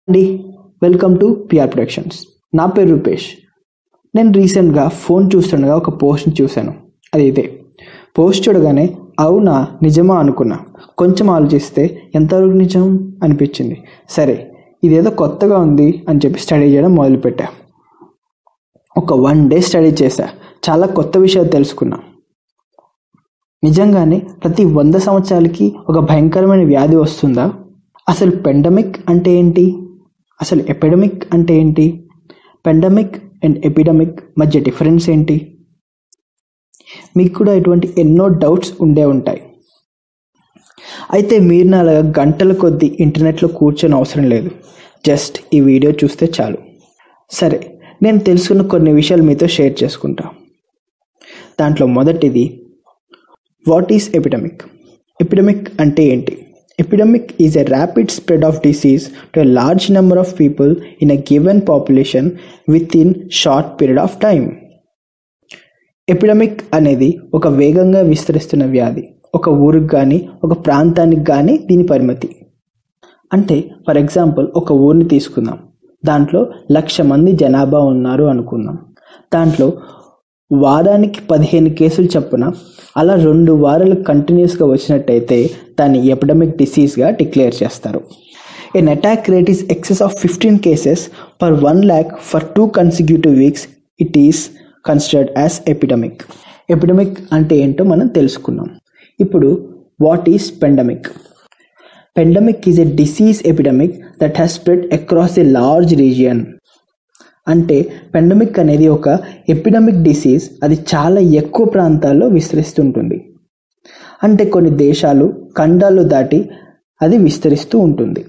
అండి welcome to PR productions నా పేరు రూపేష్ నేను రీసెంట్గా ఫోన్ చూస్తుండగా ఒక పోస్ట్ని చూశాను అది ఇదే పోస్ట్ చూడగానే అవునా నిజమా అనుకున్నా కొంచెం ఆలోచిస్తే ఎంతవరకు నిజం అనిపించింది సరే ఇదేదో కొత్తగా ఉంది అని చెప్పి స్టడీ చేయడం మొదలుపెట్టా ఒక వన్ డే స్టడీ చేశా చాలా కొత్త విషయాలు తెలుసుకున్నా నిజంగానే ప్రతి వంద సంవత్సరాలకి ఒక భయంకరమైన వ్యాధి వస్తుందా అసలు పెండమిక్ అంటే ఏంటి అసలు ఎపిడమిక్ అంటే ఏంటి పెండమిక్ అండ్ ఎపిడమిక్ మధ్య డిఫరెన్స్ ఏంటి మీకు కూడా ఇటువంటి ఎన్నో డౌట్స్ ఉండే ఉంటాయి అయితే మీరు నాలాగా గంటల కొద్దీ ఇంటర్నెట్లో కూర్చొని అవసరం లేదు జస్ట్ ఈ వీడియో చూస్తే చాలు సరే నేను తెలుసుకున్న కొన్ని విషయాలు మీతో షేర్ చేసుకుంటా దాంట్లో మొదటిది వాట్ ఈస్ ఎపిడమిక్ ఎపిడమిక్ అంటే ఏంటి epidemic is a rapid spread of disease to a large number of people in a given population within short period of time epidemic అనేది ఒక వేగంగా విస్తరిస్తున్న వ్యాధి ఒక ఊరికి కానీ ఒక ప్రాంతానికి కానీ దీని పరిమితి అంటే ఫర్ ఎగ్జాంపుల్ ఒక ఊరిని తీసుకుందాం దాంట్లో లక్ష మంది జనాభా ఉన్నారు అనుకుందాం దాంట్లో వారానికి పదిహేను కేసులు చొప్పున అలా రెండు వారాలు కంటిన్యూస్గా వచ్చినట్టయితే దాన్ని ఎపిడమిక్ డిసీజ్గా డిక్లేర్ చేస్తారు an attack rate is excess of fifteen cases per one lakh for two consecutive weeks it is considered as epidemic epidemic అంటే ఏంటో మనం తెలుసుకున్నాం ఇప్పుడు what is pandemic pandemic is a disease epidemic that has spread across a large region అంటే pandemic అనేది ఒక epidemic disease అది చాలా ఎక్కువ ప్రాంతాల్లో విస్తరిస్తుంటుంది అంటే కొన్ని దేశాలు ఖండాలు దాటి అది విస్తరిస్తూ ఉంటుంది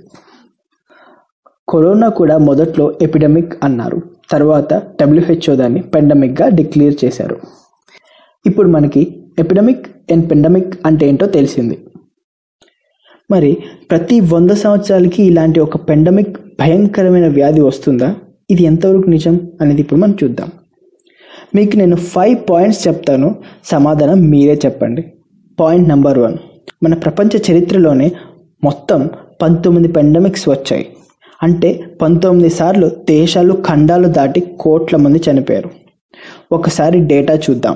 కరోనా కూడా మొదట్లో ఎపిడమిక్ అన్నారు తర్వాత డబ్ల్యూహెచ్ఓ దాన్ని పెండమిక్గా డిక్లేర్ చేశారు ఇప్పుడు మనకి ఎపిడమిక్ అండ్ పెండమిక్ అంటే ఏంటో తెలిసింది మరి ప్రతి వంద సంవత్సరాలకి ఇలాంటి ఒక పెండమిక్ భయంకరమైన వ్యాధి వస్తుందా ఇది ఎంతవరకు నిజం అనేది ఇప్పుడు మనం చూద్దాం మీకు నేను ఫైవ్ పాయింట్స్ చెప్తాను సమాధానం మీరే చెప్పండి పాయింట్ నెంబర్ వన్ మన ప్రపంచ చరిత్రలోనే మొత్తం పంతొమ్మిది పెండమిక్స్ వచ్చాయి అంటే పంతొమ్మిది సార్లు దేశాలు ఖండాలు దాటి కోట్ల మంది చనిపోయారు ఒకసారి డేటా చూద్దాం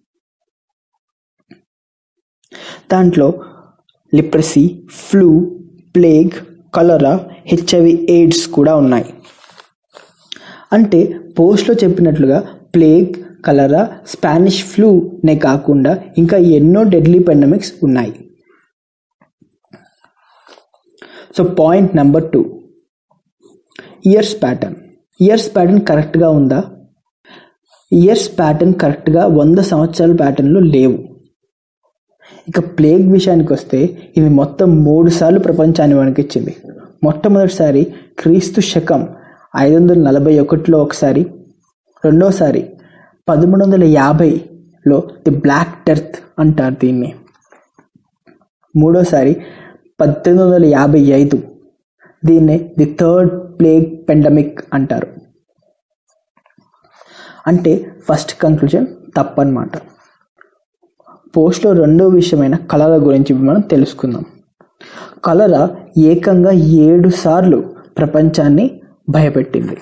దాంట్లో leprosy flu plague cholera HIV AIDS కూడా ఉన్నాయి అంటే పోస్ట్లో చెప్పినట్లుగా ప్లేగ్ కలరా స్పానిష్ ఫ్లూనే కాకుండా ఇంకా ఎన్నో డెడ్లీ పెండమిక్స్ ఉన్నాయి so point number two years pattern years pattern కరెక్ట్గా ఉందా ఇయర్స్ ప్యాటర్న్ కరెక్ట్గా వంద సంవత్సరాల ప్యాటర్న్లో లేవు ఇక ప్లేగ్ విషయానికి వస్తే ఇది మొత్తం మూడు సార్లు ప్రపంచాన్ని వణికిచ్చింది మొట్టమొదటిసారి క్రీస్తు శకం ఐదు వందల నలభై ఒకటిలో ఒకసారి రెండోసారి పదమూడు వందల యాభైలో ది బ్లాక్ డెత్ అంటారు దీన్ని మూడోసారి పద్దెనిమిది వందల యాభై ఐదు దీన్నే ది థర్డ్ ప్లేగ్ పెండమిక్ అంటారు అంటే ఫస్ట్ కంక్లూజన్ తప్పనమాట పోస్ట్లో రెండో విషయమైన కలరా గురించి మనం తెలుసుకుందాం కలరా ఏకంగా ఏడు సార్లు ప్రపంచాన్ని భయపెట్టింది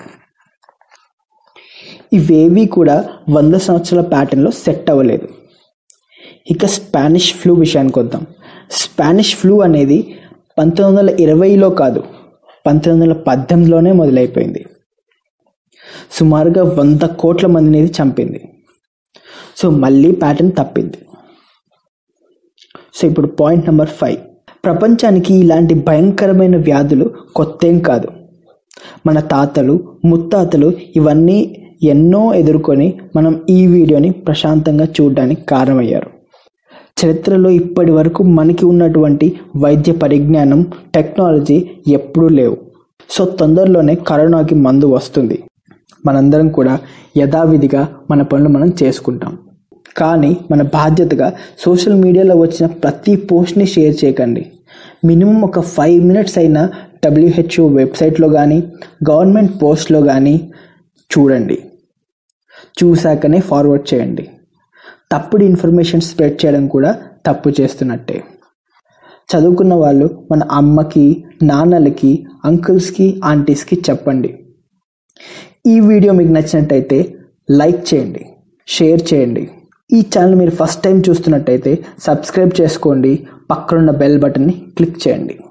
ఇవేవి కూడా వంద సంవత్సరాల ప్యాటర్న్లో సెట్ అవ్వలేదు ఇక స్పానిష్ ఫ్లూ విషయానికి వద్దాం స్పానిష్ ఫ్లూ అనేది పంతొమ్మిది వందల ఇరవైలో కాదు పంతొమ్మిది వందల పద్దెనిమిదిలోనే మొదలైపోయింది సుమారుగా వంద కోట్ల మందిని ఇది చంపింది సో మళ్ళీ ప్యాటర్న్ తప్పింది సో ఇప్పుడు పాయింట్ నెంబర్ ఫైవ్ ప్రపంచానికి ఇలాంటి భయంకరమైన వ్యాధులు కొత్తేం కాదు మన తాతలు ముత్తాతలు ఇవన్నీ ఎన్నో ఎదుర్కొని మనం ఈ వీడియోని ప్రశాంతంగా చూడడానికి కారణమయ్యారు చరిత్రలో ఇప్పటి వరకు మనకి ఉన్నటువంటి వైద్య పరిజ్ఞానం టెక్నాలజీ ఎప్పుడూ లేవు సో తొందరలోనే కరోనాకి మందు వస్తుంది మనందరం కూడా యథావిధిగా మన పనులు మనం చేసుకుంటాం కానీ మన బాధ్యతగా సోషల్ మీడియాలో వచ్చిన ప్రతి పోస్ట్ని షేర్ చేయకండి మినిమం ఒక ఫైవ్ మినిట్స్ అయినా డబ్ల్యూహెచ్ఓ వెబ్సైట్లో కానీ గవర్నమెంట్ పోస్ట్లో కానీ చూడండి చూశాకనే ఫార్వర్డ్ చేయండి తప్పుడు ఇన్ఫర్మేషన్ స్ప్రెడ్ చేయడం కూడా తప్పు చేస్తున్నట్టే చదువుకున్న వాళ్ళు మన అమ్మకి నాన్నలకి అంకుల్స్కి ఆంటీస్కి చెప్పండి ఈ వీడియో మీకు నచ్చినట్టయితే లైక్ చేయండి షేర్ చేయండి ఈ ఛానల్ మీరు ఫస్ట్ టైం చూస్తున్నట్టయితే సబ్స్క్రైబ్ చేసుకోండి పక్కనున్న బెల్ బటన్ని క్లిక్ చేయండి